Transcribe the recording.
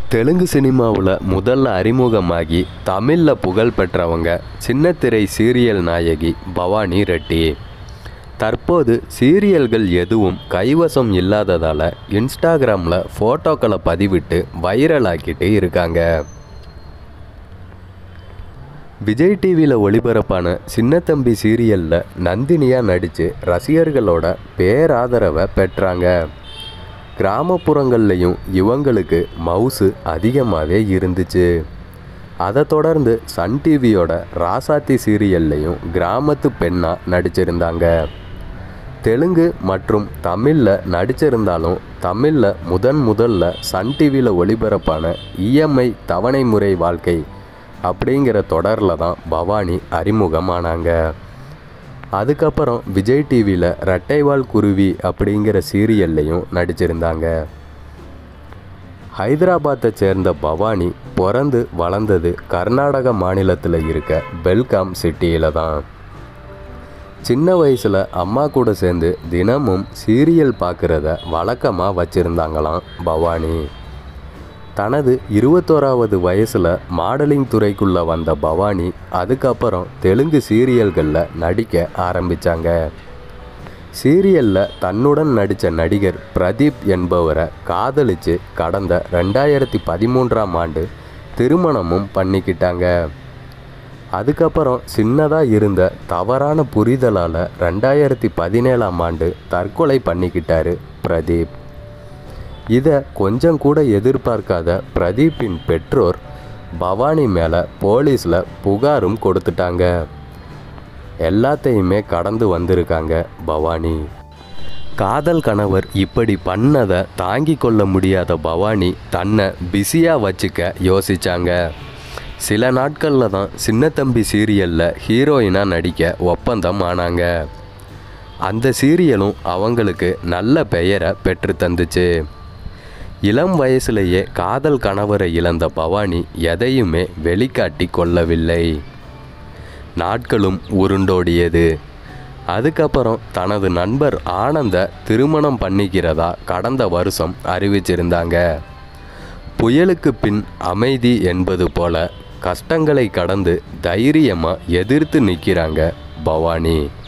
தெலுங்கு சினிமாவில் முதல்ல அறிமுகமாகி தமிழில் புகழ் பெற்றவங்க சின்னத்திரை சீரியல் நாயகி பவானி ரெட்டி தற்போது சீரியல்கள் எதுவும் கைவசம் இல்லாததால் இன்ஸ்டாகிராமில் ஃபோட்டோக்களை பதிவிட்டு வைரலாக்கிட்டு இருக்காங்க விஜய் டிவியில் ஒளிபரப்பான சின்னத்தம்பி சீரியலில் நந்தினியாக நடித்து ரசிகர்களோட பேராதரவை பெற்றாங்க கிராமப்புறங்கள்லையும் இவங்களுக்கு மவுசு அதிகமாகவே இருந்துச்சு அதை தொடர்ந்து சன் டிவியோட ராசாத்தி சீரியல்லையும் கிராமத்து பெண்ணாக நடிச்சிருந்தாங்க தெலுங்கு மற்றும் தமிழில் நடிச்சிருந்தாலும் தமிழில் முதன் முதல்ல சன் டிவியில் ஒளிபரப்பான இஎம்ஐ தவணை முறை வாழ்க்கை அப்படிங்கிற தொடரில் தான் பவானி அறிமுகமானாங்க அதுக்கப்புறம் விஜய் டிவியில் ரெட்டைவால் குருவி அப்படிங்கிற சீரியல்லையும் நடிச்சிருந்தாங்க ஹைதராபாத்தை சேர்ந்த பவானி பிறந்து வளர்ந்தது கர்நாடக மாநிலத்தில் இருக்க பெல்காம் சிட்டியில் தான் சின்ன வயசில் அம்மா கூட சேர்ந்து தினமும் சீரியல் பார்க்குறத வழக்கமாக வச்சுருந்தாங்களாம் பவானி தனது இருபத்தோராவது வயசில் மாடலிங் துறைக்குள்ளே வந்த பவானி அதுக்கப்புறம் தெலுங்கு சீரியல்களில் நடிக்க ஆரம்பித்தாங்க சீரியலில் தன்னுடன் நடித்த நடிகர் பிரதீப் என்பவரை காதலித்து கடந்த ரெண்டாயிரத்தி பதிமூன்றாம் ஆண்டு திருமணமும் பண்ணிக்கிட்டாங்க அதுக்கப்புறம் சின்னதாக இருந்த தவறான புரிதலால் ரெண்டாயிரத்தி பதினேழாம் ஆண்டு தற்கொலை பண்ணிக்கிட்டாரு பிரதீப் இதை கொஞ்சம் கூட எதிர்பார்க்காத பிரதீப்பின் பெற்றோர் பவானி மேலே போலீஸில் புகாரும் கொடுத்துட்டாங்க எல்லாத்தையுமே கடந்து வந்திருக்காங்க பவானி காதல் கணவர் இப்படி பண்ணதை தாங்கி கொள்ள முடியாத பவானி தன்னை பிஸியாக வச்சுக்க யோசிச்சாங்க சில நாட்களில் தான் சின்னத்தம்பி சீரியலில் ஹீரோயினாக நடிக்க ஒப்பந்தம் ஆனாங்க அந்த சீரியலும் அவங்களுக்கு நல்ல பெயரை பெற்று தந்துச்சு இளம் வயசுலேயே காதல் கணவரை இழந்த பவானி எதையுமே வெளிக்காட்டி கொள்ளவில்லை நாட்களும் உருண்டோடியது அதுக்கப்புறம் தனது நண்பர் ஆனந்த திருமணம் பண்ணிக்கிறதா கடந்த வருஷம் அறிவிச்சிருந்தாங்க புயலுக்கு பின் அமைதி என்பது போல கஷ்டங்களை கடந்து தைரியமாக எதிர்த்து நிற்கிறாங்க பவானி